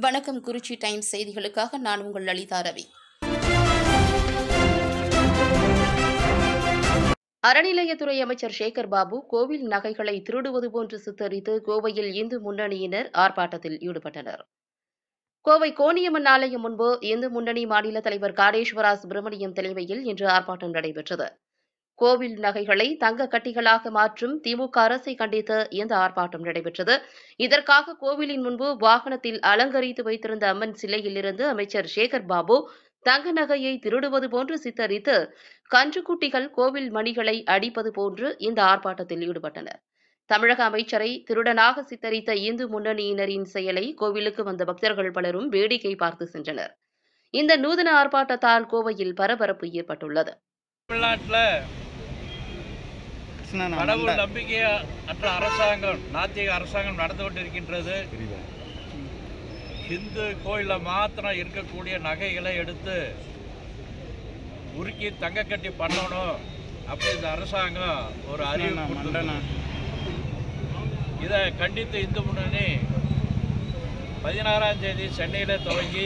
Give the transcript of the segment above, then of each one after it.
வணக்கம் குறிச்சி டைம்ஸ் செய்திகளுக்காக நான் உங்கள் லலிதா ரவி அறநிலையத்துறை அமைச்சர் சேகர் பாபு கோவில் நகைகளை திருடுவது போன்று சித்தரித்து கோவையில் இந்து முன்னணியினர் ஆர்ப்பாட்டத்தில் ஈடுபட்டனர் கோவை கோணியம்மன் ஆலயம் முன்பு இந்து முன்னணி மாநில தலைவர் காடேஸ்வரா சுப்பிரமணியம் தலைமையில் இன்று ஆர்ப்பாட்டம் நடைபெற்றது கோவில் நகைகளை தங்க கட்டிகளாக மாற்றும் திமுக அரசை கண்டித்து இந்த ஆர்ப்பாட்டம் நடைபெற்றது இதற்காக கோவிலின் முன்பு வாகனத்தில் அலங்கரித்து வைத்திருந்த அம்மன் சிலையிலிருந்து அமைச்சர் சேகர் பாபு தங்க நகையை திருடுவது போன்று சித்தரித்து கன்றுக்குட்டிகள் கோவில் மணிகளை அடிப்பது போன்று இந்த ஆர்ப்பாட்டத்தில் ஈடுபட்டனர் தமிழக அமைச்சரை திருடனாக சித்தரித்த இந்து முன்னணியினரின் செயலை கோவிலுக்கு வந்த பக்தர்கள் பலரும் வேடிக்கை பார்த்து சென்றனர் இந்த நூதன ஆர்ப்பாட்டத்தால் கோவையில் பரபரப்பு ஏற்பட்டுள்ளது தமிழ்நாட்டில் கடவுள் நம்பிக்கை அற்ற அரசாங்கம் நாத்திக அரசாங்கம் நடந்து கொண்டிருக்கின்றது இந்து கோயிலில் மாத்திரம் இருக்கக்கூடிய நகைகளை எடுத்து உருக்கி தங்க கட்டி பண்ணணும் அப்படி இந்த அரசாங்கம் ஒரு அறிவு கொடுத்திருக்கு. இதை கண்டித்து இந்து முன்னணி பதினாறாம் தேதி சென்னையில் துவங்கி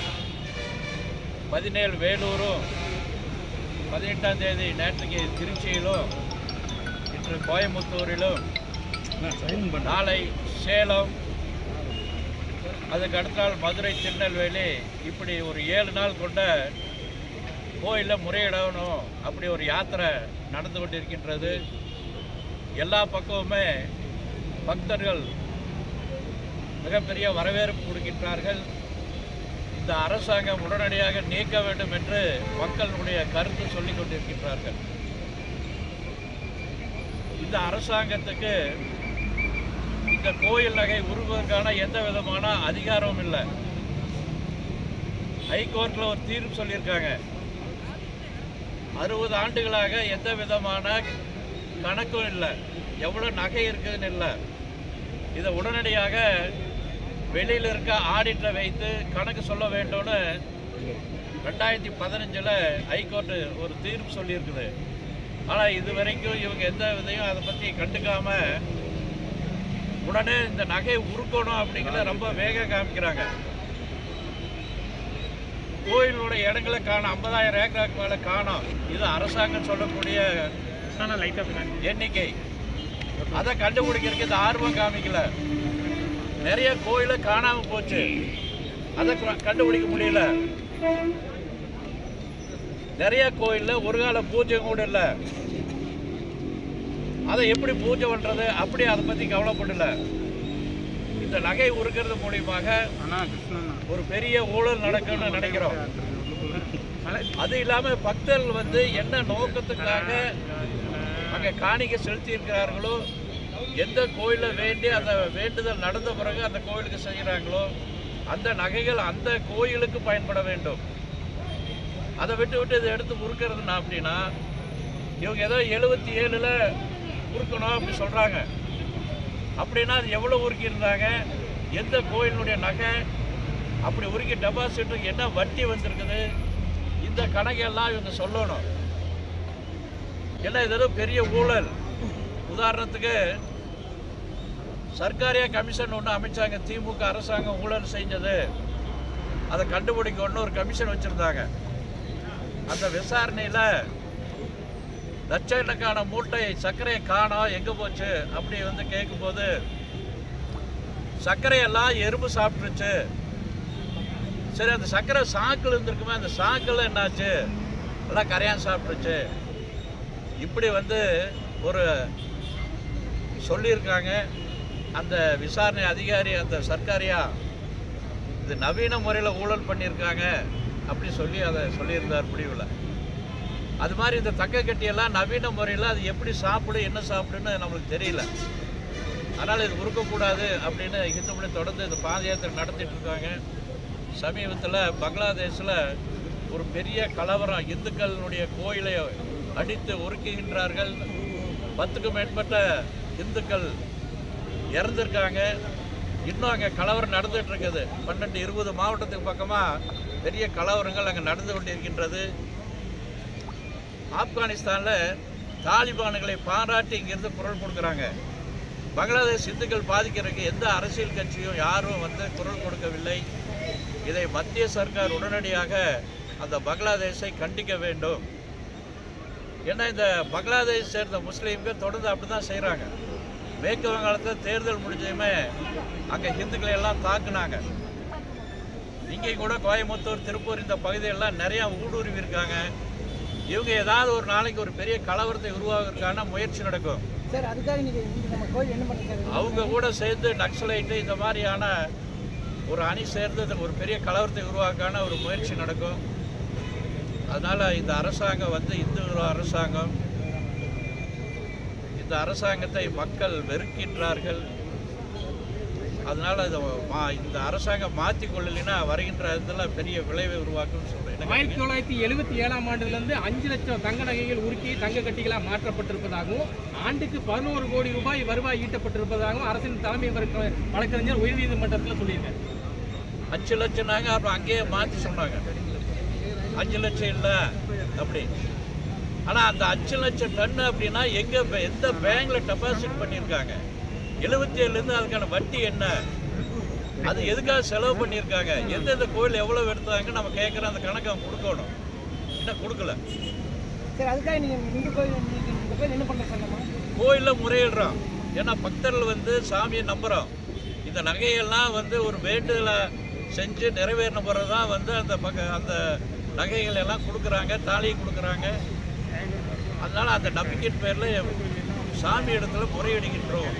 பதினேழு வேலூரும் பதினெட்டாம் தேதி நேற்றுக்கு திருச்சியிலும் இன்று கோயம்புத்தூரிலும் நாளை சேலம் அதுக்கு அடுத்த நாள் மதுரை திருநெல்வேலி இப்படி ஒரு ஏழு நாள் கொண்ட கோயிலில் முறையிடணும் அப்படி ஒரு யாத்திரை நடந்து கொண்டிருக்கின்றது எல்லா பக்கமுமே பக்தர்கள் மிகப்பெரிய வரவேற்பு கொடுக்கின்றார்கள் இந்த அரசாங்கம் உடனடியாக நீக்க வேண்டும் என்று மக்களுடைய கருத்து சொல்லிக் கொண்டிருக்கின்றார்கள் இந்த அரசாங்கத்துக்கு இந்த கோயில் நகை உருவதற்கான எந்த விதமான அதிகாரமும் இல்லை ஹைகோர்ட்டில் ஒரு தீர்ப்பு சொல்லியிருக்காங்க அறுபது ஆண்டுகளாக எந்த விதமான கணக்கும் இல்லை எவ்வளோ நகை இருக்குதுன்னு இல்லை இதை உடனடியாக வெளியில் இருக்க ஆடிட்டரை வைத்து கணக்கு சொல்ல வேண்டும்னு ரெண்டாயிரத்தி பதினஞ்சில் ஹைகோர்ட்டு ஒரு தீர்ப்பு சொல்லியிருக்குது ஆனால் இது வரைக்கும் இவங்க எந்த விதையும் அதை பற்றி கண்டுக்காம உடனே இந்த நகை உருக்கணும் அப்படிங்கிறத ரொம்ப வேக காமிக்கிறாங்க கோயிலோட இடங்களை காணும் ஐம்பதாயிரம் ஏக்கருக்கு மேலே காணும் இது அரசாங்கம் சொல்லக்கூடிய எண்ணிக்கை அதை கண்டுபிடிக்கிறதுக்கு இந்த ஆர்வம் காமிக்கல நிறைய கோயில காணாம போச்சு அதை கு- கண்டுபிடிக்க முடியல நிறைய கோயில்ல ஒரு கால பூஜை கூட இல்லை அதை எப்படி பூஜை பண்றது அப்படி அதை பத்தி கவலைப்படல இந்த நகை உருக்கிறது மூலியமாக ஒரு பெரிய ஊழல் நடக்கும்னு நினைக்கிறோம் அது இல்லாம பக்தர்கள் வந்து என்ன நோக்கத்துக்காக அங்க காணிக்கை செலுத்தி இருக்கிறார்களோ எந்த கோயிலை வேண்டி அந்த வேண்டுதல் நடந்த பிறகு அந்த கோயிலுக்கு செய்கிறாங்களோ அந்த நகைகள் அந்த கோயிலுக்கு பயன்பட வேண்டும் அதை விட்டு விட்டு இதை எடுத்து உருக்கிறதுனா அப்படின்னா இவங்க ஏதோ எழுபத்தி ஏழில் உருக்கணும் அப்படி சொல்கிறாங்க அப்படின்னா அது எவ்வளோ உருக்கியிருந்தாங்க எந்த கோயிலுடைய நகை அப்படி உருக்கி டெபாசிட்டுக்கு என்ன வட்டி வந்திருக்குது இந்த கணக்கெல்லாம் இவங்க சொல்லணும் ஏன்னா இது ஏதோ பெரிய ஊழல் உதாரணத்துக்கு சர்க்காரியா கமிஷன் ஒன்று அமைச்சாங்க திமுக அரசாங்கம் ஊழல் செஞ்சது அதை கண்டுபிடிக்கணும்னு ஒரு கமிஷன் வச்சுருந்தாங்க அந்த விசாரணையில் லட்சக்கணக்கான மூட்டை சர்க்கரையை காணோம் எங்கே போச்சு அப்படி வந்து கேட்கும்போது சர்க்கரையெல்லாம் எறும்பு சாப்பிட்டுருச்சு சரி அந்த சர்க்கரை சாக்கில் இருந்திருக்குமே அந்த சாக்கில் என்னாச்சு எல்லாம் கரையான் சாப்பிட்டுருச்சு இப்படி வந்து ஒரு சொல்லியிருக்காங்க அந்த விசாரணை அதிகாரி அந்த சர்க்காரியா இது நவீன முறையில் ஊழல் பண்ணியிருக்காங்க அப்படி சொல்லி அதை சொல்லியிருந்தார் முடிவில் அது மாதிரி இந்த தக்க கட்டியெல்லாம் நவீன முறையில் அது எப்படி சாப்பிடும் என்ன சாப்பிடுன்னு நம்மளுக்கு தெரியல அதனால் இது உருக்கக்கூடாது அப்படின்னு இந்து மணி தொடர்ந்து இந்த பாத யாத்திரை நடத்திட்டு இருக்காங்க சமீபத்தில் பங்களாதேஷில் ஒரு பெரிய கலவரம் இந்துக்களுடைய கோயிலை அடித்து உருக்குகின்றார்கள் பத்துக்கும் மேற்பட்ட இந்துக்கள் இறந்துருக்காங்க இன்னும் அங்கே கலவரம் நடந்துட்டு இருக்குது பன்னெண்டு இருபது மாவட்டத்துக்கு பக்கமாக பெரிய கலவரங்கள் அங்கே நடந்து கொண்டிருக்கின்றது ஆப்கானிஸ்தானில் தாலிபான்களை பாராட்டி இங்கிருந்து குரல் கொடுக்குறாங்க பங்களாதேஷ் இந்துக்கள் பாதிக்கிறதுக்கு எந்த அரசியல் கட்சியும் யாரும் வந்து குரல் கொடுக்கவில்லை இதை மத்திய சர்க்கார் உடனடியாக அந்த பங்களாதேஷை கண்டிக்க வேண்டும் ஏன்னா இந்த பங்களாதேஷ் சேர்ந்த முஸ்லீம்கள் தொடர்ந்து அப்படி தான் செய்கிறாங்க மேற்கு வங்காளத்தில் தேர்தல் முடிஞ்சதுமே அங்கே ஹிந்துக்களை எல்லாம் தாக்குனாங்க இங்கே கூட கோயம்புத்தூர் திருப்பூர் இந்த பகுதியெல்லாம் நிறையா ஊடுருவி இருக்காங்க இவங்க ஏதாவது ஒரு நாளைக்கு ஒரு பெரிய கலவரத்தை உருவாக்குறதுக்கான முயற்சி நடக்கும் சார் அதுக்காக நீங்க இங்க நம்ம கோயில் என்ன பண்ணுங்க சார் அவங்க கூட சேர்ந்து நக்சலைட்டு இந்த மாதிரியான ஒரு அணி சேர்ந்து இது ஒரு பெரிய கலவரத்தை உருவாக்கான ஒரு முயற்சி நடக்கும் அதனால் இந்த அரசாங்கம் வந்து இந்து அரசாங்கம் இந்த அரசாங்கத்தை மக்கள் வெறுக்கின்றார்கள் அதனால் இதை மா இந்த அரசாங்கம் மாற்றி கொள்ளலைன்னா வருகின்ற இதில் பெரிய விளைவை உருவாக்கும்னு சொல்கிறேன் ஆயிரத்தி தொள்ளாயிரத்தி எழுபத்தி ஏழாம் ஆண்டிலிருந்து அஞ்சு லட்சம் தங்க நகைகள் உருக்கி தங்க கட்டிகளாக மாற்றப்பட்டிருப்பதாகவும் ஆண்டுக்கு பதினோரு கோடி ரூபாய் வருவாய் ஈட்டப்பட்டிருப்பதாகவும் அரசின் தலைமை வழக்க- வழக்கறிஞர் உயர்நீதிமன்றத்தில் சொல்லியிருக்காரு அஞ்சு லட்சம்னாங்க அப்புறம் அங்கேயே மாற்றி சொன்னாங்க அஞ்சு லட்சம் இல்லை அப்படி ஆனால் அந்த அஞ்சு லட்சம் டன்னு அப்படின்னா எங்கே எந்த பேங்க்கில் டெபாசிட் பண்ணியிருக்காங்க எழுபத்தி ஏழுலேருந்து அதுக்கான வட்டி என்ன அது எதுக்காக செலவு பண்ணியிருக்காங்க எந்தெந்த கோயில் எவ்வளோ எடுத்தாங்க நம்ம கேட்குற அந்த கணக்கை அவங்க கொடுக்கணும் இன்னும் கொடுக்கல சார் அதுக்காக நீங்க இந்த கோயில் நீங்க இந்த கோயில் என்ன பண்ணுங்க சார் நம்ம கோயிலில் முறையிடுறோம் ஏன்னா பக்தர்கள் வந்து சாமியை நம்புகிறோம் இந்த நகையெல்லாம் வந்து ஒரு வேண்டுதலை செஞ்சு நிறைவேறின பிறகு தான் வந்து அந்த பக்க அந்த நகைகள் எல்லாம் கொடுக்குறாங்க தாலியை கொடுக்குறாங்க அதனால் அந்த நம்பிக்கையின் பேரில் சாமி இடத்துல முறையிடுகின்றோம்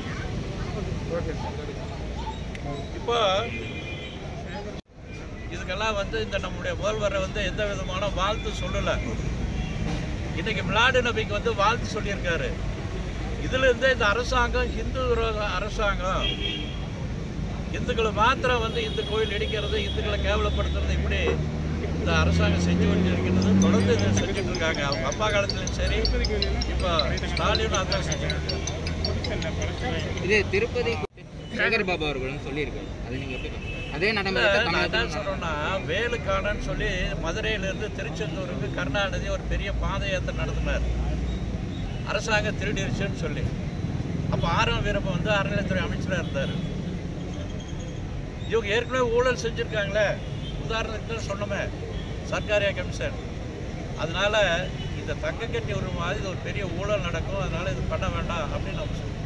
இப்போ இதுக்கெல்லாம் வந்து இந்த நம்முடைய முதல்வரை வந்து எந்த விதமான வாழ்த்து சொல்லலை இன்னைக்கு மிலாடு நபிக்கு வந்து வாழ்த்து சொல்லியிருக்காரு இதுல இருந்து இந்த அரசாங்கம் ஹிந்து விரோத அரசாங்கம் இந்துக்களை மாத்திரம் வந்து இந்து கோயில் இடிக்கிறது இந்துக்களை கேவலப்படுத்துறது இப்படி இந்த அரசாங்கம் செஞ்சு கொண்டிருக்கிறது தொடர்ந்து இதை செஞ்சுட்டு இருக்காங்க அவங்க அப்பா காலத்துலையும் சரி இப்போ ஸ்டாலினும் அதான் செஞ்சுட்டு இருக்காங்க இது திருப்பதி சேகர் பாபு அவர்களும் சொல்லியிருக்காரு அது நீங்க எப்படி பாக்குறீங்க? அதே நடைமுறை நான் என்ன சொல்றேன்னா வேலுக்கானன்னு சொல்லி மதுரையிலிருந்து திருச்செந்தூருக்கு கருணாநிதி ஒரு பெரிய பாத யாத்திரை நடத்தினார் அரசாங்கம் திருடிருச்சுன்னு சொல்லி அப்போ ஆரம் வீரப்பன் வந்து அறநிலைத்துறை அமைச்சராக இருந்தார் இவங்க ஏற்கனவே ஊழல் செஞ்சுருக்காங்களே உதாரணத்துக்கு தான் சொன்னோமே சர்க்காரியா கமிஷன் அதனால இந்த தங்க கட்டி ஒரு மாதிரி இது ஒரு பெரிய ஊழல் நடக்கும் அதனால இது பண்ண வேண்டாம் அப்படின்னு நம்ம சொல்றோம்